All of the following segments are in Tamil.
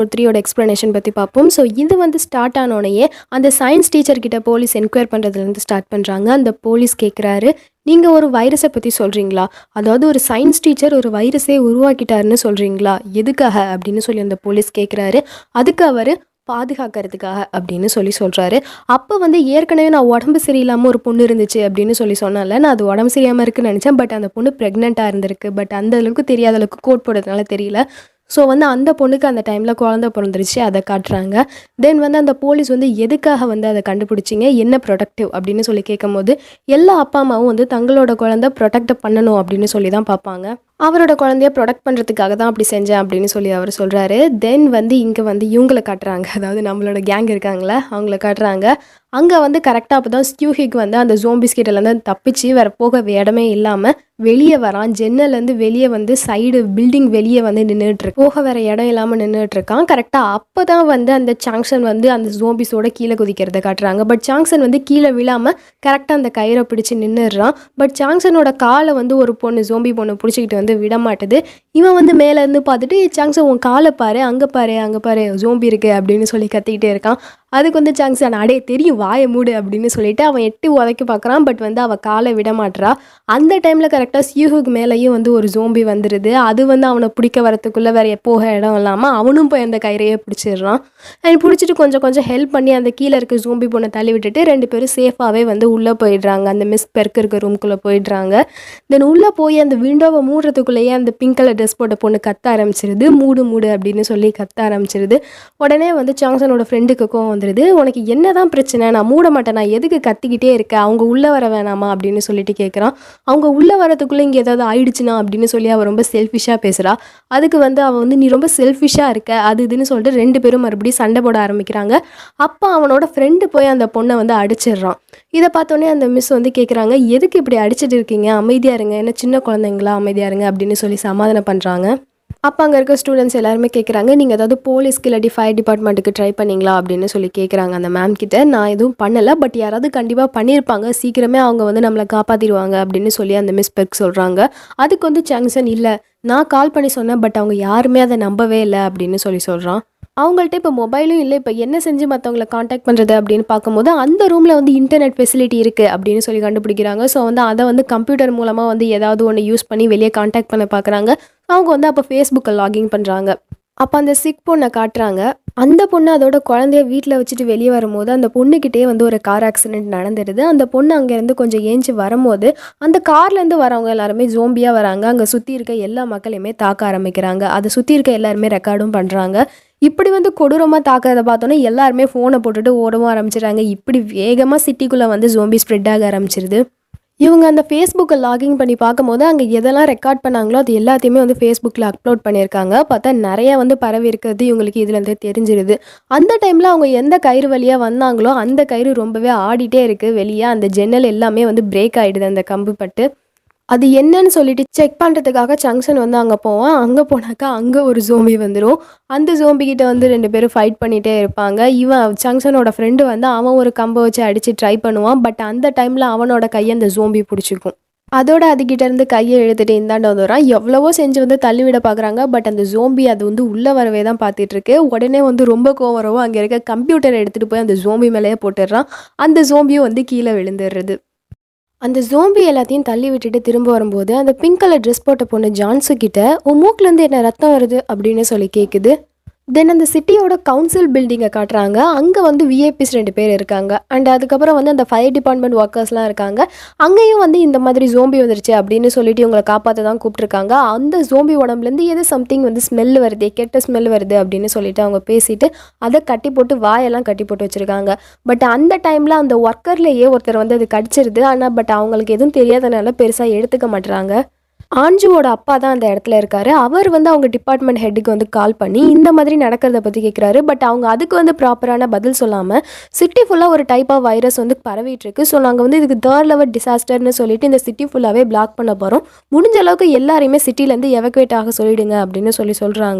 த்ரீயோட எக்ஸ்ப்ளனேஷன் பற்றி பார்ப்போம் ஸோ இது வந்து ஸ்டார்ட் ஆனோடனே அந்த சயின்ஸ் டீச்சர் கிட்ட போலீஸ் என்கொயர் பண்ணுறதுலேருந்து ஸ்டார்ட் பண்ணுறாங்க அந்த போலீஸ் கேட்குறாரு நீங்கள் ஒரு வைரஸை பற்றி சொல்கிறீங்களா அதாவது ஒரு சயின்ஸ் டீச்சர் ஒரு வைரஸே உருவாக்கிட்டாருன்னு சொல்கிறீங்களா எதுக்காக அப்படின்னு சொல்லி அந்த போலீஸ் கேட்குறாரு அதுக்கு அவர் பாதுகாக்கிறதுக்காக அப்படின்னு சொல்லி சொல்கிறாரு அப்போ வந்து ஏற்கனவே நான் உடம்பு சரியில்லாமல் ஒரு பொண்ணு இருந்துச்சு அப்படின்னு சொல்லி சொன்னால நான் அது உடம்பு சரியாமல் இருக்குன்னு நினச்சேன் பட் அந்த பொண்ணு ப்ரெக்னெண்ட்டாக இருந்திருக்கு பட் அந்த அளவுக்கு தெரியாத அளவுக்கு கோட் போடுறதுனால தெரியல ஸோ வந்து அந்த பொண்ணுக்கு அந்த டைமில் குழந்த பிறந்துருச்சு அதை காட்டுறாங்க தென் வந்து அந்த போலீஸ் வந்து எதுக்காக வந்து அதை கண்டுபிடிச்சிங்க என்ன ப்ரொடக்டிவ் அப்படின்னு சொல்லி கேட்கும்போது எல்லா அப்பா அம்மாவும் வந்து தங்களோட குழந்தை ப்ரொடெக்ட் பண்ணணும் அப்படின்னு சொல்லி தான் பார்ப்பாங்க அவரோட குழந்தைய ப்ரொடெக்ட் பண்ணுறதுக்காக தான் அப்படி செஞ்சேன் அப்படின்னு சொல்லி அவர் சொல்கிறாரு தென் வந்து இங்கே வந்து இவங்களை காட்டுறாங்க அதாவது நம்மளோட கேங் இருக்காங்களே அவங்கள காட்டுறாங்க அங்கே வந்து கரெக்டாக அப்போ தான் ஸ்டியூஹிக் வந்து அந்த ஜோம்பிஸ் கிட்டலேருந்து தப்பிச்சு வேற போக இடமே இல்லாமல் வெளியே வரான் ஜன்னல்லேருந்து வெளியே வந்து சைடு பில்டிங் வெளியே வந்து நின்றுட்டு இருக்கு போக வேற இடம் இல்லாமல் நின்றுட்டு இருக்கான் கரெக்டாக அப்போ தான் வந்து அந்த சாங்ஷன் வந்து அந்த ஜோம்பிஸோட கீழே குதிக்கிறத காட்டுறாங்க பட் சாங்ஷன் வந்து கீழே விழாமல் கரெக்டாக அந்த கயிறை பிடிச்சி நின்றுடுறான் பட் சாங்ஷனோட காலை வந்து ஒரு பொண்ணு ஜோம்பி பொண்ணு பிடிச்சிக்கிட்டு வந்து விட மாட்டுது இவன் வந்து மேலே இருந்து பார்த்துட்டு சாங்ஸன் உன் காலை பாரு அங்கே பாரு அங்கே பாரு ஜோம்பி இருக்கு அப்படின்னு சொல்லி கத்திக்கிட்டே இருக்கான் அதுக்கு வந்து சாங்ஸன் அடே தெரியும் வாயை மூடு அப்படின்னு சொல்லிட்டு அவன் எட்டு உதைக்க பார்க்குறான் பட் வந்து அவள் காலை விட மாட்றா அந்த டைமில் கரெக்டாக சியூஹுக்கு மேலேயும் வந்து ஒரு ஜோம்பி வந்துடுது அது வந்து அவனை பிடிக்க வரத்துக்குள்ளே வேற போக இடம் இல்லாமல் அவனும் போய் அந்த கயிறையே பிடிச்சிடுறான் அண்ட் பிடிச்சிட்டு கொஞ்சம் கொஞ்சம் ஹெல்ப் பண்ணி அந்த கீழே இருக்க ஜோம்பி பொண்ணை தள்ளி விட்டுட்டு ரெண்டு பேரும் சேஃபாகவே வந்து உள்ளே போயிடுறாங்க அந்த மிஸ் பெர்க் இருக்க ரூம்குள்ளே போயிடுறாங்க தென் உள்ளே போய் அந்த விண்டோவை மூடுறதுக்குள்ளேயே அந்த பிங்க் கலர் ட்ரெஸ் போட்ட பொண்ணு கத்த ஆரம்பிச்சிருது மூடு மூடு அப்படின்னு சொல்லி கத்த ஆரம்பிச்சிருது உடனே வந்து சாங்சனோட ஃப்ரெண்டுக்கு கோவம் வந்துடுது உனக்கு என்னதான் பிரச்சனை நான் மூட மாட்டேன் நான் எதுக்கு கத்திக்கிட்டே இருக்கேன் அவங்க உள்ளே வர வேணாமா அப்படின்னு சொல்லிட்டு கேட்குறான் அவங்க உள்ளே வரதுக்குள்ளே இங்கே ஏதாவது ஆயிடுச்சுனா அப்படின்னு சொல்லி அவள் ரொம்ப செல்ஃபிஷாக பேசுகிறா அதுக்கு வந்து அவள் வந்து நீ ரொம்ப செல்ஃபிஷாக இருக்க அது இதுன்னு சொல்லிட்டு ரெண்டு பேரும் மறுபடியும் சண்டை போட ஆரம்பிக்கிறாங்க அப்போ அவனோட ஃப்ரெண்டு போய் அந்த பொண்ணை வந்து அடிச்சிடுறான் இதை பார்த்தோன்னே அந்த மிஸ் வந்து கேட்குறாங்க எதுக்கு இப்படி அடிச்சிட்டு இருக்கீங்க அமைதியாக இருங்க என்ன சின்ன குழந்தைங்களா அமைதியாக இருங்க அப்படின்னு சொல்லி சமாதானம் பண்ணுறாங்க அப்போ அங்கே இருக்க ஸ்டூடெண்ட்ஸ் எல்லாருமே கேட்குறாங்க நீங்கள் ஏதாவது போலீஸ்க்கு இல்லாட்டி ஃபயர் டிபார்ட்மெண்ட்டுக்கு ட்ரை பண்ணீங்களா அப்படின்னு சொல்லி கேட்குறாங்க அந்த மேம் கிட்ட நான் எதுவும் பண்ணலை பட் யாராவது கண்டிப்பாக பண்ணியிருப்பாங்க சீக்கிரமே அவங்க வந்து நம்மளை காப்பாற்றிடுவாங்க அப்படின்னு சொல்லி அந்த மிஸ் பெர்க் சொல்கிறாங்க அதுக்கு வந்து சாங்சன் இல்லை நான் கால் பண்ணி சொன்னேன் பட் அவங்க யாருமே அதை நம்பவே இல்லை அப்படின்னு சொல்லி சொல்கிறான் அவங்கள்ட்ட இப்போ மொபைலும் இல்லை இப்போ என்ன செஞ்சு மற்றவங்கள காண்டாக்ட் பண்ணுறது அப்படின்னு பார்க்கும்போது அந்த ரூமில் வந்து இன்டர்நெட் ஃபெசிலிட்டி இருக்குது அப்படின்னு சொல்லி கண்டுபிடிக்கிறாங்க ஸோ வந்து அதை வந்து கம்ப்யூட்டர் மூலமாக வந்து ஏதாவது ஒன்று யூஸ் பண்ணி வெளியே காண்டாக்ட் பண்ண பார்க்குறாங்க அவங்க வந்து அப்போ ஃபேஸ்புக்கை லாகின் பண்ணுறாங்க அப்போ அந்த சிக் பொண்ணை காட்டுறாங்க அந்த பொண்ணு அதோட குழந்தைய வீட்டில் வச்சுட்டு வெளியே வரும்போது அந்த பொண்ணுக்கிட்டே வந்து ஒரு கார் ஆக்சிடென்ட் நடந்துடுது அந்த பொண்ணு அங்கேருந்து கொஞ்சம் ஏஞ்சி வரும்போது அந்த கார்லேருந்து வரவங்க எல்லாருமே ஜோம்பியாக வராங்க அங்கே சுற்றி இருக்க எல்லா மக்களையுமே தாக்க ஆரம்பிக்கிறாங்க அதை சுற்றி இருக்க எல்லாருமே ரெக்கார்டும் பண்ணுறாங்க இப்படி வந்து கொடூரமாக தாக்கிறத பார்த்தோன்னே எல்லாருமே ஃபோனை போட்டுட்டு ஓடவும் ஆரம்பிச்சிடுறாங்க இப்படி வேகமாக சிட்டிக்குள்ளே வந்து ஜோம்பி ஸ்ப்ரெட் ஆக ஆரம்பிச்சிருது இவங்க அந்த ஃபேஸ்புக்கை லாகின் பண்ணி பார்க்கும்போது அங்கே எதெல்லாம் ரெக்கார்ட் பண்ணாங்களோ அது எல்லாத்தையுமே வந்து ஃபேஸ்புக்கில் அப்லோட் பண்ணியிருக்காங்க பார்த்தா நிறைய வந்து பரவி இருக்கிறது இவங்களுக்கு இதுலேருந்து தெரிஞ்சிருது அந்த டைமில் அவங்க எந்த கயிறு வழியாக வந்தாங்களோ அந்த கயிறு ரொம்பவே ஆடிட்டே இருக்குது வெளியே அந்த ஜன்னல் எல்லாமே வந்து பிரேக் ஆகிடுது அந்த கம்பு பட்டு அது என்னன்னு சொல்லிட்டு செக் பண்ணுறதுக்காக ஜங்ஷன் வந்து அங்கே போவான் அங்கே போனாக்கா அங்கே ஒரு ஜோம்பி வந்துடும் அந்த ஜோம்பி கிட்ட வந்து ரெண்டு பேரும் ஃபைட் பண்ணிகிட்டே இருப்பாங்க இவன் ஜங்ஷனோட ஃப்ரெண்டு வந்து அவன் ஒரு கம்பை வச்சு அடித்து ட்ரை பண்ணுவான் பட் அந்த டைமில் அவனோட கையை அந்த ஜோம்பி பிடிச்சிக்கும் அதோட அதுகிட்ட இருந்து கையை இழுத்துட்டு இந்தாண்ட வந்துடுறான் எவ்வளவோ செஞ்சு வந்து தள்ளிவிட பார்க்குறாங்க பட் அந்த ஜோம்பி அது வந்து உள்ளே வரவே தான் பார்த்துட்டு இருக்கு உடனே வந்து ரொம்ப கோவம் வரவும் அங்கே இருக்க கம்ப்யூட்டரை எடுத்துகிட்டு போய் அந்த ஜோம்பி மேலேயே போட்டுடுறான் அந்த ஜோம்பியும் வந்து கீழே விழுந்துடுறது அந்த ஜோம்பி எல்லாத்தையும் தள்ளி விட்டுட்டு திரும்ப வரும்போது அந்த பிங்க் கலர் ட்ரெஸ் போட்ட பொண்ணு ஜான்ஸு கிட்ட உன் மூக்குலேருந்து என்ன ரத்தம் வருது அப்படின்னு சொல்லி கேட்குது தென் அந்த சிட்டியோட கவுன்சில் பில்டிங்கை காட்டுறாங்க அங்கே வந்து விஐபிஸ் ரெண்டு பேர் இருக்காங்க அண்ட் அதுக்கப்புறம் வந்து அந்த ஃபயர் டிபார்ட்மெண்ட் ஒர்க்கர்ஸ்லாம் இருக்காங்க அங்கேயும் வந்து இந்த மாதிரி ஜோம்பி வந்துருச்சு அப்படின்னு சொல்லிட்டு இவங்களை காப்பாற்ற தான் கூப்பிட்ருக்காங்க அந்த ஜோம்பி உடம்புலேருந்து எது சம்திங் வந்து ஸ்மெல் வருது கெட்ட ஸ்மெல் வருது அப்படின்னு சொல்லிட்டு அவங்க பேசிட்டு அதை கட்டி போட்டு வாயெல்லாம் கட்டி போட்டு வச்சுருக்காங்க பட் அந்த டைமில் அந்த ஒர்க்கர்லேயே ஒருத்தர் வந்து அது கடிச்சிருது ஆனால் பட் அவங்களுக்கு எதுவும் தெரியாதனால பெருசாக எடுத்துக்க மாட்டுறாங்க ஆஞ்சுவோட அப்பா தான் அந்த இடத்துல இருக்காரு அவர் வந்து அவங்க டிபார்ட்மெண்ட் ஹெட்டுக்கு வந்து கால் பண்ணி இந்த மாதிரி நடக்கிறத பற்றி கேட்குறாரு பட் அவங்க அதுக்கு வந்து ப்ராப்பரான பதில் சொல்லாமல் சிட்டி ஃபுல்லாக ஒரு டைப் ஆஃப் வைரஸ் வந்து பரவிட்டு இருக்கு ஸோ நாங்கள் வந்து இதுக்கு தேர்ட் லெவல் டிசாஸ்டர்னு சொல்லிட்டு இந்த சிட்டி ஃபுல்லாகவே பிளாக் பண்ண போகிறோம் முடிஞ்ச அளவுக்கு எல்லாரையுமே சிட்டிலேருந்து எவக்குவேட் ஆக சொல்லிடுங்க அப்படின்னு சொல்லி சொல்கிறாங்க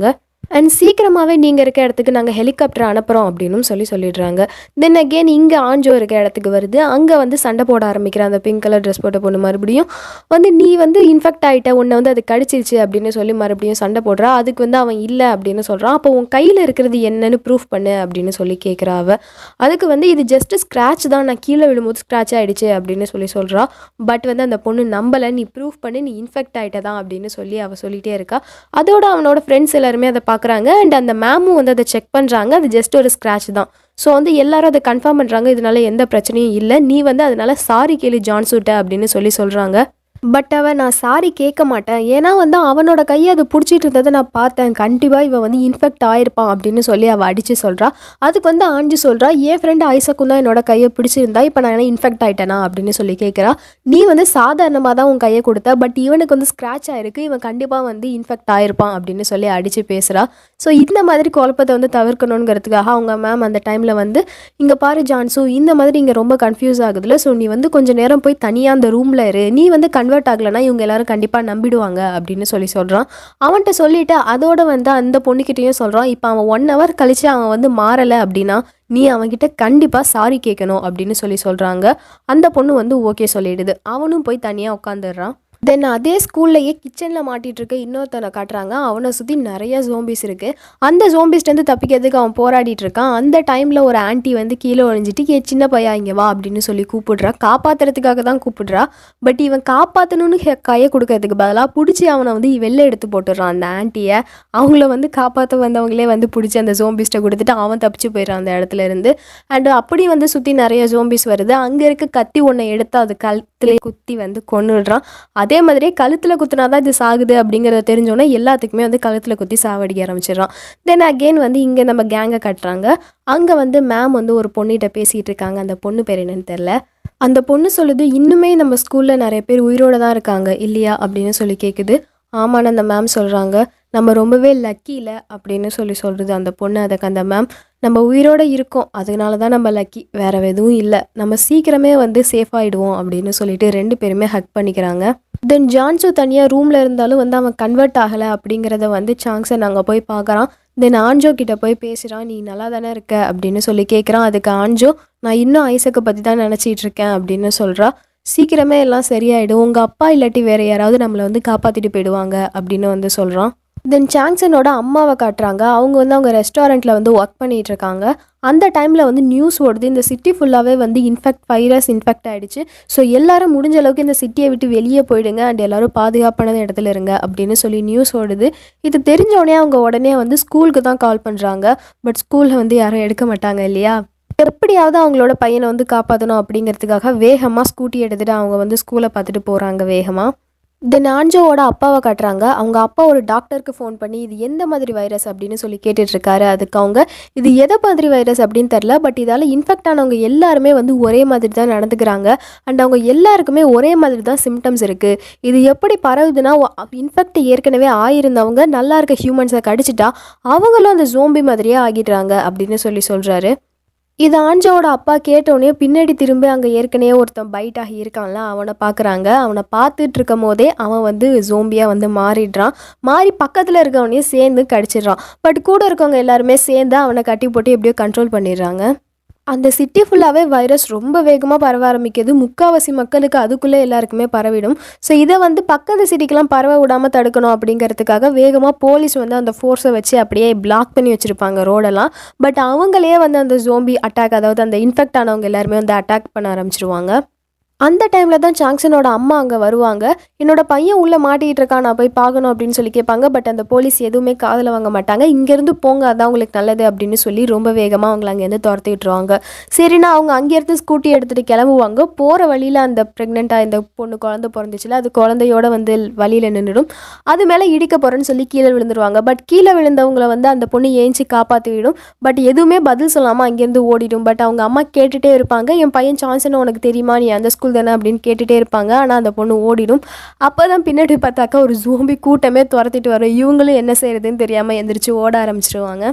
அண்ட் சீக்கிரமாகவே நீங்கள் இருக்க இடத்துக்கு நாங்கள் ஹெலிகாப்டர் அனுப்புகிறோம் அப்படின்னு சொல்லி சொல்லிடுறாங்க தென் அகெயின் இங்கே ஆஞ்சோ இருக்க இடத்துக்கு வருது அங்கே வந்து சண்டை போட ஆரம்பிக்கிற அந்த பிங்க் கலர் ட்ரெஸ் போட்ட பொண்ணு மறுபடியும் வந்து நீ வந்து இன்ஃபெக்ட் ஆகிட்ட உன்னை வந்து அது கடிச்சிருச்சு அப்படின்னு சொல்லி மறுபடியும் சண்டை போடுறா அதுக்கு வந்து அவன் இல்லை அப்படின்னு சொல்கிறான் அப்போ உன் கையில் இருக்கிறது என்னன்னு ப்ரூஃப் பண்ணு அப்படின்னு சொல்லி கேட்குறா அவ அதுக்கு வந்து இது ஜஸ்ட் ஸ்க்ராட்ச் தான் நான் கீழே விழும்போது ஸ்க்ராட்ச் ஆகிடுச்சு அப்படின்னு சொல்லி சொல்கிறா பட் வந்து அந்த பொண்ணு நம்பலை நீ ப்ரூஃப் பண்ணி நீ இன்ஃபெக்ட் ஆகிட்ட தான் அப்படின்னு சொல்லி அவள் சொல்லிகிட்டே இருக்கா அதோட அவனோட ஃப்ரெண்ட்ஸ் எல்லாருமே அதை பார்க்குறாங்க அண்ட் அந்த மேமும் வந்து அதை செக் பண்ணுறாங்க அது ஜஸ்ட் ஒரு ஸ்க்ராட்ச் தான் ஸோ வந்து எல்லாரும் அதை கன்ஃபார்ம் பண்ணுறாங்க இதனால எந்த பிரச்சனையும் இல்லை நீ வந்து அதனால சாரி கேளு ஜான்சூட்ட அப்படின்னு சொல்லி சொல்கிறாங்க பட் அவன் நான் சாரி கேட்க மாட்டேன் ஏன்னா வந்து அவனோட கையை அது பிடிச்சிட்டு இருந்ததை நான் பார்த்தேன் கண்டிப்பாக இவன் வந்து இன்ஃபெக்ட் ஆயிருப்பான் அப்படின்னு சொல்லி அவள் அடித்து சொல்கிறா அதுக்கு வந்து ஆஞ்சி சொல்கிறா என் ஃப்ரெண்டு ஐசக்கும் தான் என்னோட கையை பிடிச்சிருந்தா இப்போ நான் என்ன இன்ஃபெக்ட் ஆயிட்டேனா அப்படின்னு சொல்லி கேட்குறா நீ வந்து சாதாரணமாக தான் உன் கையை கொடுத்த பட் இவனுக்கு வந்து ஸ்க்ராட்ச் ஆயிருக்கு இவன் கண்டிப்பாக வந்து இன்ஃபெக்ட் ஆயிருப்பான் அப்படின்னு சொல்லி அடித்து பேசுகிறா ஸோ இந்த மாதிரி குழப்பத்தை வந்து தவிர்க்கணுங்கிறதுக்காக அவங்க மேம் அந்த டைமில் வந்து இங்கே பாரு ஜான்சு இந்த மாதிரி இங்கே ரொம்ப கன்ஃபியூஸ் ஆகுதுல ஸோ நீ வந்து கொஞ்சம் நேரம் போய் தனியாக அந்த ரூமில் இரு நீ வந்து கன்வெர்ட் ஆகலைன்னா இவங்க எல்லாரும் கண்டிப்பாக நம்பிடுவாங்க அப்படின்னு சொல்லி சொல்கிறான் அவன்கிட்ட சொல்லிட்டு அதோட வந்து அந்த பொண்ணுக்கிட்டேயும் சொல்கிறான் இப்போ அவன் ஒன் ஹவர் கழிச்சு அவன் வந்து மாறலை அப்படின்னா நீ அவன்கிட்ட கண்டிப்பாக சாரி கேட்கணும் அப்படின்னு சொல்லி சொல்கிறாங்க அந்த பொண்ணு வந்து ஓகே சொல்லிடுது அவனும் போய் தனியாக உட்காந்துடுறான் தென் அதே ஸ்கூல்லையே கிச்சனில் மாட்டிட்டு இருக்க இன்னொருத்தனை காட்டுறாங்க அவனை சுற்றி நிறைய ஜோம்பிஸ் இருக்குது அந்த ஜோம்பிஸ்லேருந்து தப்பிக்கிறதுக்கு அவன் போராடிட்டு இருக்கான் அந்த டைமில் ஒரு ஆன்ட்டி வந்து கீழே ஒழிஞ்சிட்டு ஏ சின்ன பையா இங்கே வா அப்படின்னு சொல்லி கூப்பிடுறா காப்பாத்துறதுக்காக தான் கூப்பிடுறா பட் இவன் காப்பாற்றணும்னு கையை கொடுக்கறதுக்கு பதிலாக பிடிச்சி அவனை வந்து வெளில எடுத்து போட்டுடுறான் அந்த ஆன்ட்டியை அவங்கள வந்து காப்பாற்ற வந்தவங்களே வந்து பிடிச்சி அந்த ஜோம்பிஸ்ட்டை கொடுத்துட்டு அவன் தப்பிச்சு போயிடுறான் அந்த இடத்துல இருந்து அண்ட் அப்படி வந்து சுற்றி நிறைய ஜோம்பிஸ் வருது அங்கே இருக்க கத்தி ஒன்றை எடுத்து அது கழுத்துல குத்தி வந்து கொன்னுடுறான் அதே மாதிரியே கழுத்தில் குத்துனா தான் இது சாகுது அப்படிங்கிறத தெரிஞ்சோன்னே எல்லாத்துக்குமே வந்து கழுத்தில் குத்தி சாவடிக்க ஆரம்பிச்சிடுறான் தென் அகெயின் வந்து இங்கே நம்ம கேங்கை கட்டுறாங்க அங்கே வந்து மேம் வந்து ஒரு பொண்ணிட்ட பேசிகிட்டு இருக்காங்க அந்த பொண்ணு பேர் என்னன்னு தெரில அந்த பொண்ணு சொல்லுது இன்னுமே நம்ம ஸ்கூலில் நிறைய பேர் உயிரோட தான் இருக்காங்க இல்லையா அப்படின்னு சொல்லி கேட்குது ஆமான்னு அந்த மேம் சொல்கிறாங்க நம்ம ரொம்பவே லக்கி இல்லை அப்படின்னு சொல்லி சொல்கிறது அந்த பொண்ணு அதுக்கு அந்த மேம் நம்ம உயிரோட இருக்கோம் அதனால தான் நம்ம லக்கி வேற எதுவும் இல்லை நம்ம சீக்கிரமே வந்து சேஃப் ஆகிடுவோம் அப்படின்னு சொல்லிட்டு ரெண்டு பேருமே ஹக் பண்ணிக்கிறாங்க தென் ஜான்சு தனியாக ரூமில் இருந்தாலும் வந்து அவன் கன்வெர்ட் ஆகலை அப்படிங்கிறத வந்து சாங்ஸை நாங்கள் போய் பார்க்குறான் தென் ஆஞ்சோ கிட்ட போய் பேசுகிறான் நீ நல்லா தானே இருக்க அப்படின்னு சொல்லி கேட்குறான் அதுக்கு ஆஞ்சோ நான் இன்னும் ஐசக்கை பற்றி தான் நினச்சிட்டு இருக்கேன் அப்படின்னு சொல்கிறா சீக்கிரமே எல்லாம் சரியாயிடும் உங்கள் அப்பா இல்லாட்டி வேற யாராவது நம்மளை வந்து காப்பாற்றிட்டு போயிடுவாங்க அப்படின்னு வந்து சொல்கிறான் தென் சாங்சனோட அம்மாவை காட்டுறாங்க அவங்க வந்து அவங்க ரெஸ்டாரண்ட்டில் வந்து ஒர்க் பண்ணிட்டு இருக்காங்க அந்த டைமில் வந்து நியூஸ் ஓடுது இந்த சிட்டி ஃபுல்லாகவே வந்து இன்ஃபெக்ட் வைரஸ் இன்ஃபெக்ட் ஆகிடுச்சு ஸோ எல்லாரும் முடிஞ்ச அளவுக்கு இந்த சிட்டியை விட்டு வெளியே போயிடுங்க அண்ட் எல்லாரும் பாதுகாப்பான இடத்துல இருங்க அப்படின்னு சொல்லி நியூஸ் ஓடுது இது தெரிஞ்சோடனே அவங்க உடனே வந்து ஸ்கூலுக்கு தான் கால் பண்ணுறாங்க பட் ஸ்கூலில் வந்து யாரும் எடுக்க மாட்டாங்க இல்லையா எப்படியாவது அவங்களோட பையனை வந்து காப்பாற்றணும் அப்படிங்கிறதுக்காக வேகமாக ஸ்கூட்டி எடுத்துகிட்டு அவங்க வந்து ஸ்கூலை பார்த்துட்டு போகிறாங்க வேகமாக தென் ஆஞ்சோவோட அப்பாவை காட்டுறாங்க அவங்க அப்பா ஒரு டாக்டருக்கு ஃபோன் பண்ணி இது எந்த மாதிரி வைரஸ் அப்படின்னு சொல்லி கேட்டுட்டு இருக்காரு அதுக்கு அவங்க இது எதை மாதிரி வைரஸ் அப்படின்னு தெரில பட் இதால் இன்ஃபெக்ட் ஆனவங்க எல்லாருமே வந்து ஒரே மாதிரி தான் நடந்துக்கிறாங்க அண்ட் அவங்க எல்லாருக்குமே ஒரே மாதிரி தான் சிம்டம்ஸ் இருக்குது இது எப்படி பரவுதுன்னா இன்ஃபெக்ட் ஏற்கனவே ஆயிருந்தவங்க நல்லா இருக்க ஹியூமன்ஸை கடிச்சிட்டா அவங்களும் அந்த ஜோம்பி மாதிரியே ஆகிடுறாங்க அப்படின்னு சொல்லி சொல்கிறாரு இது ஆஞ்சோட அப்பா கேட்டோடனே பின்னாடி திரும்பி அங்கே ஏற்கனவே ஒருத்தன் பைட் ஆகி இருக்கான்ல அவனை பார்க்குறாங்க அவனை பார்த்துட்டு இருக்கும் போதே அவன் வந்து ஜோம்பியாக வந்து மாறிடுறான் மாறி பக்கத்தில் இருக்கவனையும் சேர்ந்து கடிச்சிடுறான் பட் கூட இருக்கவங்க எல்லாருமே சேர்ந்து அவனை கட்டி போட்டு எப்படியோ கண்ட்ரோல் பண்ணிடுறாங்க அந்த சிட்டி ஃபுல்லாகவே வைரஸ் ரொம்ப வேகமாக பரவ ஆரம்பிக்குது முக்காவாசி மக்களுக்கு அதுக்குள்ளே எல்லாருக்குமே பரவிடும் ஸோ இதை வந்து பக்கத்து சிட்டிக்கெலாம் பரவ விடாமல் தடுக்கணும் அப்படிங்கிறதுக்காக வேகமாக போலீஸ் வந்து அந்த ஃபோர்ஸை வச்சு அப்படியே பிளாக் பண்ணி வச்சுருப்பாங்க ரோடெல்லாம் பட் அவங்களே வந்து அந்த ஜோம்பி அட்டாக் அதாவது அந்த இன்ஃபெக்ட் ஆனவங்க எல்லாருமே வந்து அட்டாக் பண்ண ஆரம்பிச்சிருவாங்க அந்த டைமில் தான் சாங்சனோட அம்மா அங்கே வருவாங்க என்னோட பையன் உள்ளே மாட்டிகிட்டு இருக்கான் நான் போய் பார்க்கணும் அப்படின்னு சொல்லி கேட்பாங்க பட் அந்த போலீஸ் எதுவுமே காதில் வாங்க மாட்டாங்க இங்கேருந்து போங்க அதான் உங்களுக்கு நல்லது அப்படின்னு சொல்லி ரொம்ப வேகமாக அவங்கள அங்கேருந்து துரத்தி விட்டுருவாங்க சரினா அவங்க அங்கேருந்து ஸ்கூட்டி எடுத்துகிட்டு கிளம்புவாங்க போகிற வழியில் அந்த ப்ரெக்னெண்ட்டாக இந்த பொண்ணு குழந்தை பிறந்துச்சுல அது குழந்தையோட வந்து வழியில் நின்றுடும் அது மேலே இடிக்க போகிறேன்னு சொல்லி கீழே விழுந்துருவாங்க பட் கீழே விழுந்தவங்கள வந்து அந்த பொண்ணு ஏஞ்சி காப்பாற்றி விடும் பட் எதுவுமே பதில் சொல்லாமல் அங்கேருந்து ஓடிடும் பட் அவங்க அம்மா கேட்டுகிட்டே இருப்பாங்க என் பையன் சான்சன் உனக்கு தெரியுமா நீ அந்த ஸ்கூல் தானே அப்படின்னு கேட்டுகிட்டே இருப்பாங்க ஆனால் அந்த பொண்ணு ஓடிடும் அப்போ தான் பின்னாடி பார்த்தாக்கா ஒரு ஜோம்பி கூட்டமே துரத்திட்டு வரும் இவங்களும் என்ன செய்யறதுன்னு தெரியாமல் எந்திரிச்சு ஓட ஆரம்பிச்சிருவாங்க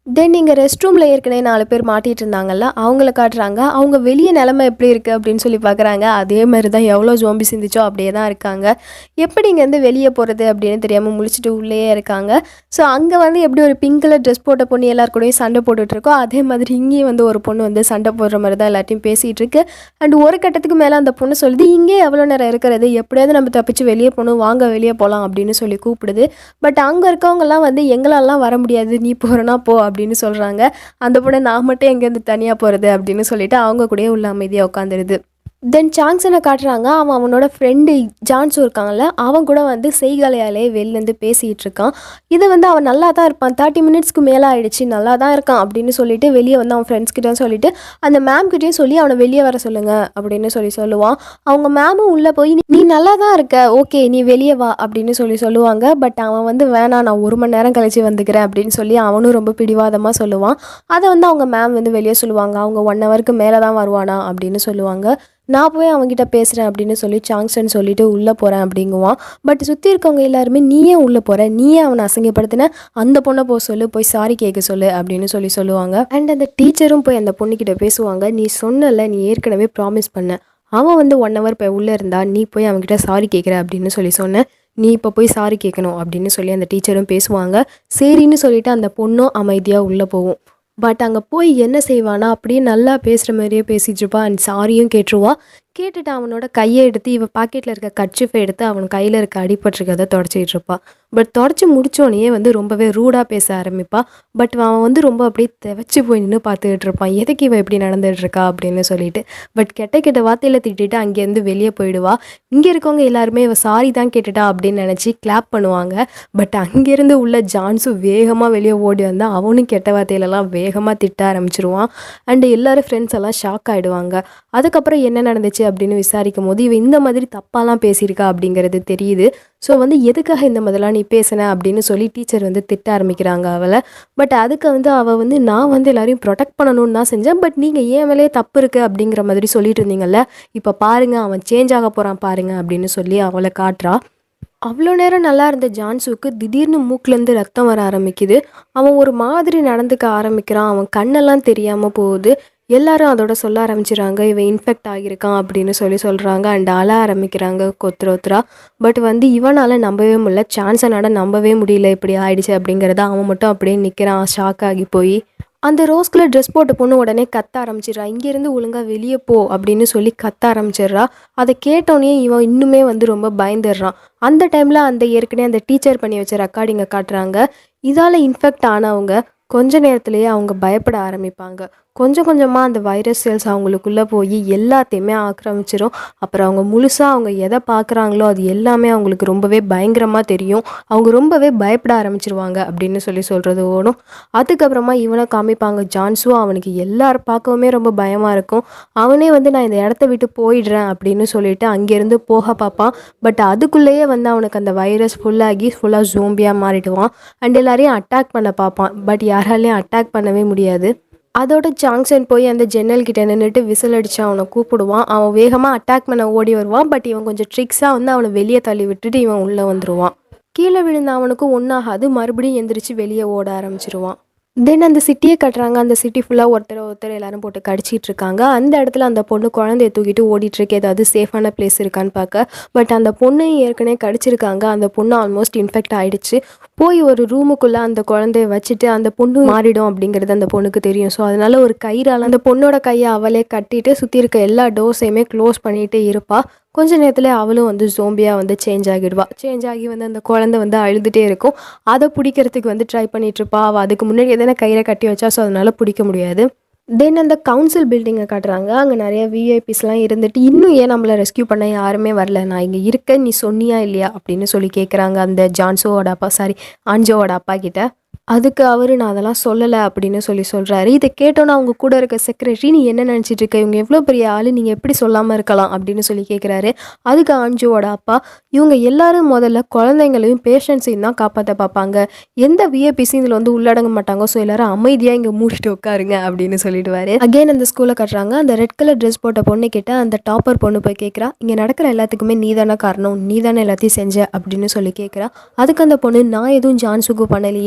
தென் இங்கே ரெஸ்ட் ரூமில் ஏற்கனவே நாலு பேர் மாட்டிகிட்டு இருந்தாங்கல்ல அவங்கள காட்டுறாங்க அவங்க வெளியே நிலமை எப்படி இருக்குது அப்படின்னு சொல்லி பார்க்குறாங்க அதே மாதிரி தான் எவ்வளோ ஜோம்பி சிந்திச்சோ அப்படியே தான் இருக்காங்க எப்படி இங்கேருந்து வெளியே போகிறது அப்படின்னு தெரியாமல் முழிச்சிட்டு உள்ளேயே இருக்காங்க ஸோ அங்கே வந்து எப்படி ஒரு பிங்க் கலர் ட்ரெஸ் போட்ட பொண்ணு எல்லார் கூடயும் சண்டை போட்டுட்டு இருக்கோ அதே மாதிரி இங்கேயும் வந்து ஒரு பொண்ணு வந்து சண்டை போடுற மாதிரி தான் எல்லாத்தையும் பேசிகிட்டு இருக்கு அண்ட் ஒரு கட்டத்துக்கு மேலே அந்த பொண்ணு சொல்லுது இங்கே எவ்வளோ நேரம் இருக்கிறது எப்படியாவது நம்ம தப்பிச்சு வெளியே போகணும் வாங்க வெளியே போகலாம் அப்படின்னு சொல்லி கூப்பிடுது பட் அங்கே இருக்கவங்கலாம் வந்து எங்களாலாம் வர முடியாது நீ போகிறனா போ அப்படின்னு சொல்கிறாங்க அந்த பொண்ணு நான் மட்டும் எங்கேருந்து தனியாக போகிறது அப்படின்னு சொல்லிட்டு அவங்க கூடயே உள்ள அமைதியாக உட்காந்துருது தென் சாங்ஸனை காட்டுறாங்க அவன் அவனோட ஃப்ரெண்டு ஜான்ஸு இருக்காங்கல்ல அவன் கூட வந்து செய்கலையாலே வெளிலேருந்து பேசிகிட்டு இருக்கான் இது வந்து அவன் நல்லா தான் இருப்பான் தேர்ட்டி மினிட்ஸ்க்கு மேலே ஆயிடுச்சு நல்லா தான் இருக்கான் அப்படின்னு சொல்லிட்டு வெளியே வந்து அவன் ஃப்ரெண்ட்ஸ் கிட்ட சொல்லிட்டு அந்த மேம் கிட்டேயும் சொல்லி அவனை வெளியே வர சொல்லுங்க அப்படின்னு சொல்லி சொல்லுவான் அவங்க மேமும் உள்ளே போய் "நீ- நீ நல்லா தான் இருக்க ஓகே நீ வெளியே வா அப்படின்னு சொல்லி சொல்லுவாங்க பட் அவன் வந்து வேணாம் நான் ஒரு மணி நேரம் கழிச்சு வந்துக்கிறேன் அப்படின்னு சொல்லி அவனும் ரொம்ப பிடிவாதமாக சொல்லுவான் அதை வந்து அவங்க மேம் வந்து வெளியே சொல்லுவாங்க அவங்க ஒன் ஹவருக்கு மேலே தான் வருவானா அப்படின்னு சொல்லுவாங்க நான் போய் அவன்கிட்ட பேசுகிறேன் அப்படின்னு சொல்லி சாங்ஸன் சொல்லிட்டு உள்ளே போகிறேன் அப்படிங்குவான் பட் சுற்றி இருக்கவங்க எல்லாருமே நீயே உள்ளே போகிற நீயே அவனை அசிங்கப்படுத்தின அந்த பொண்ணை போய் சொல்லு போய் சாரி கேட்க சொல்லு அப்படின்னு சொல்லி சொல்லுவாங்க அண்ட் அந்த டீச்சரும் போய் அந்த பொண்ணுக்கிட்ட பேசுவாங்க நீ சொன்னல நீ ஏற்கனவே ப்ராமிஸ் பண்ண அவன் வந்து ஒன் ஹவர் போய் உள்ளே இருந்தா நீ போய் அவன்கிட்ட சாரி கேட்குற அப்படின்னு சொல்லி சொன்னேன் நீ இப்போ போய் சாரி கேட்கணும் அப்படின்னு சொல்லி அந்த டீச்சரும் பேசுவாங்க சரின்னு சொல்லிட்டு அந்த பொண்ணும் அமைதியாக உள்ளே போகும் பட் அங்கே போய் என்ன செய்வானா அப்படியே நல்லா பேசுகிற மாதிரியே பேசிட்டு இருப்பா அண்ட் சாரியும் கேட்டுருவா கேட்டுட்டு அவனோட கையை எடுத்து இவ பாக்கெட்டில் இருக்க கட்சிஃபை எடுத்து அவன் கையில் இருக்க அடிபட்டிருக்கதை தொடச்சிட்டு இருப்பா பட் தொடச்சி முடிச்சோடனே வந்து ரொம்பவே ரூடாக பேச ஆரம்பிப்பா பட் அவன் வந்து ரொம்ப அப்படியே தெவச்சு போய் நின்று பார்த்துக்கிட்டு இருப்பான் எதுக்கு இவ இப்படி நடந்துட்டு இருக்கா அப்படின்னு சொல்லிட்டு பட் கெட்ட கெட்ட வார்த்தையில திட்டிட்டு அங்கேருந்து வெளியே போயிடுவா இங்கே இருக்கவங்க எல்லாருமே இவ சாரி தான் கேட்டுட்டா அப்படின்னு நினச்சி கிளாப் பண்ணுவாங்க பட் அங்கேருந்து உள்ள ஜான்ஸும் வேகமாக வெளியே ஓடி வந்தால் அவனும் கெட்ட வார்த்தையிலலாம் வேகமாக திட்ட ஆரம்பிச்சிருவான் அண்டு எல்லாரும் ஃப்ரெண்ட்ஸ் எல்லாம் ஷாக் ஆகிடுவாங்க அதுக்கப்புறம் என்ன நடந்துச்சு அப்படின்னு விசாரிக்கும் போது இவ இந்த மாதிரி தப்பாலாம் பேசியிருக்கா அப்படிங்கிறது தெரியுது ஸோ வந்து எதுக்காக இந்த மாதிரிலாம் நீ பேசின அப்படின்னு சொல்லி டீச்சர் வந்து திட்ட ஆரம்பிக்கிறாங்க அவளை பட் அதுக்கு வந்து அவள் வந்து நான் வந்து எல்லாரையும் ப்ரொடெக்ட் பண்ணணும்னு தான் செஞ்சேன் பட் நீங்கள் ஏன் மேலேயே தப்பு இருக்குது அப்படிங்கிற மாதிரி சொல்லிட்டு இருந்தீங்கல்ல இப்போ பாருங்க அவன் சேஞ்ச் ஆக போகிறான் பாருங்க அப்படின்னு சொல்லி அவளை காட்டுறா அவ்வளோ நேரம் நல்லா இருந்த ஜான்சுக்கு திடீர்னு மூக்குலேருந்து ரத்தம் வர ஆரம்பிக்குது அவன் ஒரு மாதிரி நடந்துக்க ஆரம்பிக்கிறான் அவன் கண்ணெல்லாம் தெரியாமல் போகுது எல்லாரும் அதோட சொல்ல ஆரம்பிச்சிடுறாங்க இவன் இன்ஃபெக்ட் ஆகியிருக்கான் அப்படின்னு சொல்லி சொல்கிறாங்க அண்ட் அழ ஆரம்பிக்கிறாங்க கொத்துர ஒத்துரா பட் வந்து இவனால் நம்பவே முடியல சான்ஸனால நம்பவே முடியல இப்படி ஆயிடுச்சு அப்படிங்கிறத அவன் மட்டும் அப்படியே நிற்கிறான் ஷாக் ஆகி போய் அந்த ரோஸ் கலர் ட்ரெஸ் போட்ட பொண்ணு உடனே கத்த ஆரம்பிச்சிடுறா இங்கேருந்து ஒழுங்காக வெளியே போ அப்படின்னு சொல்லி கத்த ஆரம்பிச்சிடுறா அதை கேட்டோன்னே இவன் இன்னுமே வந்து ரொம்ப பயந்துடுறான் அந்த டைமில் அந்த ஏற்கனவே அந்த டீச்சர் பண்ணி வச்ச ரெக்கார்டிங்கை காட்டுறாங்க இதால் இன்ஃபெக்ட் ஆனவங்க கொஞ்ச நேரத்திலேயே அவங்க பயப்பட ஆரம்பிப்பாங்க கொஞ்சம் கொஞ்சமாக அந்த வைரஸ் செல்ஸ் அவங்களுக்குள்ளே போய் எல்லாத்தையுமே ஆக்கிரமிச்சிரும் அப்புறம் அவங்க முழுசாக அவங்க எதை பார்க்குறாங்களோ அது எல்லாமே அவங்களுக்கு ரொம்பவே பயங்கரமாக தெரியும் அவங்க ரொம்பவே பயப்பட ஆரம்பிச்சிருவாங்க அப்படின்னு சொல்லி சொல்கிறது ஓடும் அதுக்கப்புறமா இவனை காமிப்பாங்க ஜான்ஸும் அவனுக்கு எல்லாரும் பார்க்கவுமே ரொம்ப பயமாக இருக்கும் அவனே வந்து நான் இந்த இடத்த விட்டு போயிடுறேன் அப்படின்னு சொல்லிட்டு அங்கேருந்து போக பார்ப்பான் பட் அதுக்குள்ளேயே வந்து அவனுக்கு அந்த வைரஸ் ஃபுல்லாகி ஃபுல்லாக ஜோம்பியாக மாறிடுவான் அண்ட் எல்லாரையும் அட்டாக் பண்ண பார்ப்பான் பட் யாராலையும் அட்டாக் பண்ணவே முடியாது அதோட ஜாங்ஷன் போய் அந்த ஜன்னல் கிட்ட நின்றுட்டு விசில் அடிச்சு அவனை கூப்பிடுவான் அவன் வேகமாக அட்டாக் பண்ண ஓடி வருவான் பட் இவன் கொஞ்சம் ட்ரிக்ஸாக வந்து அவனை வெளியே தள்ளி விட்டுட்டு இவன் உள்ளே வந்துடுவான் கீழே விழுந்த அவனுக்கும் ஒன்றாகாது மறுபடியும் எந்திரிச்சு வெளியே ஓட ஆரம்பிச்சிருவான் தென் அந்த சிட்டியை கட்டுறாங்க அந்த சிட்டி ஃபுல்லாக ஒருத்தர் ஒருத்தர் எல்லாரும் போட்டு கடிச்சிட்டு இருக்காங்க அந்த இடத்துல அந்த பொண்ணு குழந்தைய தூக்கிட்டு ஓடிட்டு இருக்கு ஏதாவது சேஃபான பிளேஸ் இருக்கான்னு பார்க்க பட் அந்த பொண்ணையும் ஏற்கனவே கடிச்சிருக்காங்க அந்த பொண்ணு ஆல்மோஸ்ட் இன்ஃபெக்ட் ஆயிடுச்சு போய் ஒரு ரூமுக்குள்ளே அந்த குழந்தைய வச்சுட்டு அந்த பொண்ணு மாறிடும் அப்படிங்கிறது அந்த பொண்ணுக்கு தெரியும் ஸோ அதனால ஒரு கயிறால் அந்த பொண்ணோட கையை அவளே கட்டிட்டு சுற்றி இருக்க எல்லா டோர்ஸையுமே க்ளோஸ் பண்ணிட்டு இருப்பா கொஞ்ச நேரத்தில் அவளும் வந்து ஜோம்பியாக வந்து சேஞ்ச் ஆகிடுவா சேஞ்ச் ஆகி வந்து அந்த குழந்தை வந்து அழுதுகிட்டே இருக்கும் அதை பிடிக்கிறதுக்கு வந்து ட்ரை பண்ணிட்டு இருப்பா அவள் அதுக்கு முன்னாடி எதனா கயிறை கட்டி வச்சா ஸோ அதனால பிடிக்க முடியாது தென் அந்த கவுன்சில் பில்டிங்கை காட்டுறாங்க அங்கே நிறைய விஐபிஸ்லாம் இருந்துட்டு இன்னும் ஏன் நம்மளை ரெஸ்க்யூ பண்ண யாருமே வரல நான் இங்கே இருக்கேன் நீ சொன்னியா இல்லையா அப்படின்னு சொல்லி கேட்குறாங்க அந்த ஜான்சோவோட அப்பா சாரி ஆன்ஜோவோட அப்பா கிட்ட அதுக்கு அவர் நான் அதெல்லாம் சொல்லலை அப்படின்னு சொல்லி சொல்கிறாரு இதை கேட்டோன்னே அவங்க கூட இருக்க செக்ரட்டரி நீ என்ன நினச்சிட்டு இருக்க இவங்க எவ்வளோ பெரிய ஆள் நீங்கள் எப்படி சொல்லாமல் இருக்கலாம் அப்படின்னு சொல்லி கேட்குறாரு அதுக்கு ஆன்ஜோவோட அப்பா இவங்க எல்லாரும் முதல்ல குழந்தைங்களையும் பேஷண்ட்ஸையும் தான் காப்பாற்ற பார்ப்பாங்க எந்த விஏபிஸும் இதில் வந்து உள்ளடங்க மாட்டாங்க ஸோ எல்லாரும் அமைதியாக இங்கே மூடிட்டு உட்காருங்க அப்படின்னு சொல்லிடுவாரு அகைன் அந்த ஸ்கூலை கட்டுறாங்க அந்த ரெட் கலர் ட்ரெஸ் போட்ட பொண்ணு கிட்ட அந்த டாப்பர் பொண்ணு போய் கேட்குறா இங்கே நடக்கிற எல்லாத்துக்குமே நீ தானே காரணம் நீ தானே எல்லாத்தையும் செஞ்ச அப்படின்னு சொல்லி கேட்குறா அதுக்கு அந்த பொண்ணு நான் எதுவும் ஜான்சுக்கு பண்ணலையே அப்படின்னு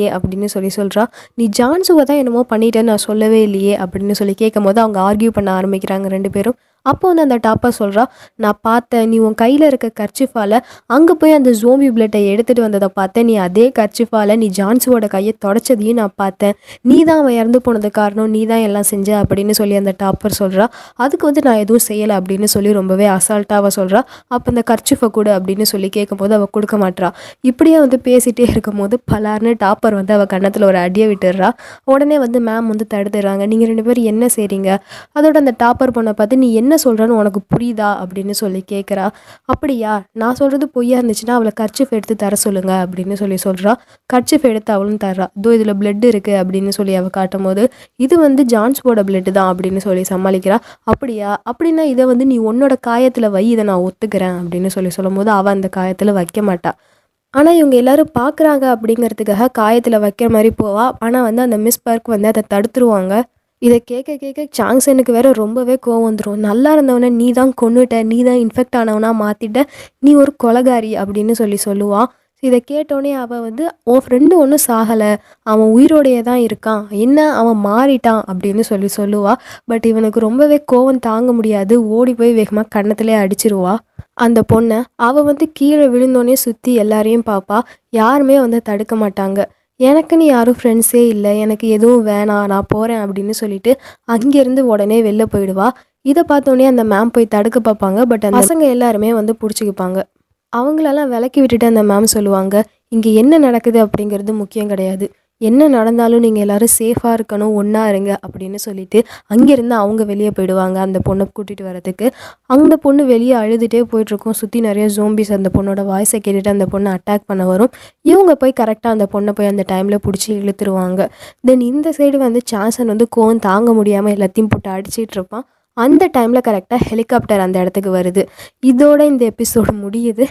அப்படின்னு சொல்லி சொல்கிறா நீ ஜான்சுவை தான் என்னமோ பண்ணிட்டேன்னு நான் சொல்லவே இல்லையே அப்படின்னு சொல்லி கேட்கும் போது அவங்க ஆர்கியூ பண்ண ஆரம்பிக்கிறாங்க ரெண்டு பேரும் அப்போ வந்து அந்த டாப்பர் சொல்கிறா நான் பார்த்தேன் நீ உன் கையில் இருக்க கர்ச்சிஃபால் அங்கே போய் அந்த ஜோம்பி பிளட்டை எடுத்துகிட்டு வந்ததை பார்த்தேன் நீ அதே கர்ச்சிஃபால் நீ ஜான்சுவோட கையை தொடச்சதையும் நான் பார்த்தேன் நீ தான் அவன் இறந்து போனது காரணம் நீ தான் எல்லாம் செஞ்ச அப்படின்னு சொல்லி அந்த டாப்பர் சொல்கிறா அதுக்கு வந்து நான் எதுவும் செய்யலை அப்படின்னு சொல்லி ரொம்பவே அசால்ட்டாக அவள் சொல்கிறா அப்போ அந்த கர்ச்சிஃபை கொடு அப்படின்னு சொல்லி கேட்கும்போது அவள் கொடுக்க மாட்றா இப்படியே வந்து பேசிகிட்டே இருக்கும்போது பலார்னு டாப்பர் வந்து அவள் கன்னத்தில் ஒரு அடியை விட்டுடுறா உடனே வந்து மேம் வந்து தடுத்துடுறாங்க நீங்கள் ரெண்டு பேரும் என்ன செய்கிறீங்க அதோட அந்த டாப்பர் பொண்ணை பார்த்து நீ என்ன சொல்கிறன்னு உனக்கு புரியுதா அப்படின்னு சொல்லி கேட்குறா அப்படியா நான் சொல்கிறது பொய்யா இருந்துச்சுன்னா அவளை கர்ச்சிஃப் எடுத்து தர சொல்லுங்க அப்படின்னு சொல்லி சொல்கிறா கர்ச்சிஃப் எடுத்து அவளும் தர்றா இதோ இதில் பிளட் இருக்குது அப்படின்னு சொல்லி அவள் காட்டும் போது இது வந்து ஜான்ஸ்போட பிளட்டு தான் அப்படின்னு சொல்லி சமாளிக்கிறா அப்படியா அப்படின்னா இதை வந்து நீ உன்னோட காயத்தில் வை இதை நான் ஒத்துக்கிறேன் அப்படின்னு சொல்லி சொல்லும்போது அவள் அந்த காயத்தில் வைக்க மாட்டா ஆனால் இவங்க எல்லாரும் பார்க்குறாங்க அப்படிங்கிறதுக்காக காயத்தில் வைக்கிற மாதிரி போவா ஆனால் வந்து அந்த மிஸ் பர்க் வந்து அதை தடுத்துருவாங்க இதை கேட்க கேட்க சாங்ஸனுக்கு வேற ரொம்பவே கோவம் வந்துடும் நல்லா இருந்தவனை நீ தான் கொன்னுட்ட நீ தான் இன்ஃபெக்ட் ஆனவனா மாற்றிட்ட நீ ஒரு கொலகாரி அப்படின்னு சொல்லி சொல்லுவான் இதை கேட்டோடனே அவள் வந்து உன் ஃப்ரெண்டு ஒன்றும் சாகலை அவன் உயிரோடையே தான் இருக்கான் என்ன அவன் மாறிட்டான் அப்படின்னு சொல்லி சொல்லுவா பட் இவனுக்கு ரொம்பவே கோவம் தாங்க முடியாது ஓடி போய் வேகமாக கன்னத்திலே அடிச்சிருவா அந்த பொண்ணை அவள் வந்து கீழே விழுந்தோடனே சுற்றி எல்லாரையும் பார்ப்பா யாருமே வந்து தடுக்க மாட்டாங்க எனக்குன்னு யாரும் ஃப்ரெண்ட்ஸே இல்லை எனக்கு எதுவும் வேணாம் நான் போகிறேன் அப்படின்னு சொல்லிட்டு அங்கேருந்து உடனே வெளில போயிடுவா இதை பார்த்தோன்னே அந்த மேம் போய் தடுக்க பார்ப்பாங்க பட் அந்த பசங்க எல்லாருமே வந்து பிடிச்சிக்குப்பாங்க அவங்களெல்லாம் விலக்கி விட்டுட்டு அந்த மேம் சொல்லுவாங்க இங்கே என்ன நடக்குது அப்படிங்கிறது முக்கியம் கிடையாது என்ன நடந்தாலும் நீங்கள் எல்லாரும் சேஃபாக இருக்கணும் ஒன்றா இருங்க அப்படின்னு சொல்லிட்டு அங்கேருந்து அவங்க வெளியே போயிடுவாங்க அந்த பொண்ணை கூட்டிகிட்டு வரதுக்கு அந்த பொண்ணு வெளியே அழுதுகிட்டே போயிட்டுருக்கும் சுற்றி நிறைய ஜோம்பிஸ் அந்த பொண்ணோட வாய்ஸை கேட்டுட்டு அந்த பொண்ணை அட்டாக் பண்ண வரும் இவங்க போய் கரெக்டாக அந்த பொண்ணை போய் அந்த டைமில் பிடிச்சி இழுத்துருவாங்க தென் இந்த சைடு வந்து சான்சன் வந்து கோவம் தாங்க முடியாமல் எல்லாத்தையும் போட்டு அடிச்சிட்டு இருப்பான் அந்த டைமில் கரெக்டாக ஹெலிகாப்டர் அந்த இடத்துக்கு வருது இதோட இந்த எபிசோடு முடியுது